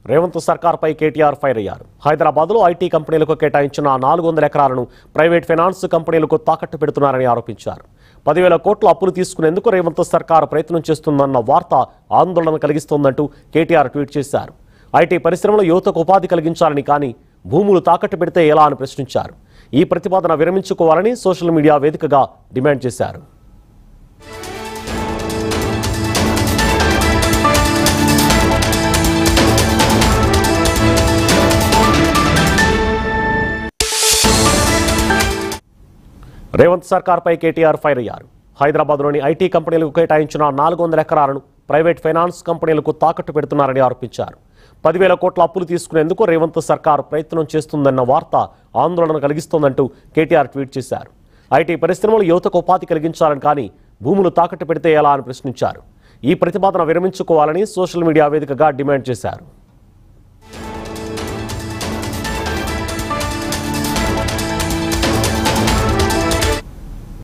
Revanth సర్కార్పై KTR fire అయ్యారు హైదరాబాద్లో IT కంపెనీలకు కేటాయించిన నాలుగు వందల ఎకరాలను ప్రైవేట్ ఫైనాన్స్ కంపెనీలకు తాకట్టు పెడుతున్నారని ఆరోపించారు పదివేల కోట్ల అప్పులు తీసుకునేందుకు రేవంత్ సర్కార్ ప్రయత్నం చేస్తుందన్న వార్త ఆందోళన కలిగిస్తోందంటూ కేటీఆర్ ట్వీట్ చేశారు ఐటీ పరిశ్రమలో యువతకు ఉపాధి కలిగించాలని కానీ భూములు తాకట్టు పెడితే ఎలా అని ప్రశ్నించారు ఈ ప్రతిపాదన విరమించుకోవాలని సోషల్ మీడియా వేదికగా డిమాండ్ చేశారు రేవంత్ సర్కార్పై కేటీఆర్ ఫైర్ అయ్యారు హైదరాబాద్లోని ఐటీ కంపెనీలకు కేటాయించిన నాలుగు వందల ఎకరాలను ప్రైవేట్ ఫైనాన్స్ కంపెనీలకు తాకట్టు పెడుతున్నారని ఆరోపించారు పదివేల కోట్ల అప్పులు తీసుకునేందుకు రేవంత్ సర్కార్ ప్రయత్నం చేస్తుందన్న వార్త ఆందోళన కలిగిస్తోందంటూ కేటీఆర్ ట్వీట్ చేశారు ఐటీ పరిశ్రమలు యువతకు ఉపాధి కలిగించాలని కానీ భూములు తాకట్టు పెడితే ఎలా అని ప్రశ్నించారు ఈ ప్రతిపాదన విరమించుకోవాలని సోషల్ మీడియా వేదికగా డిమాండ్ చేశారు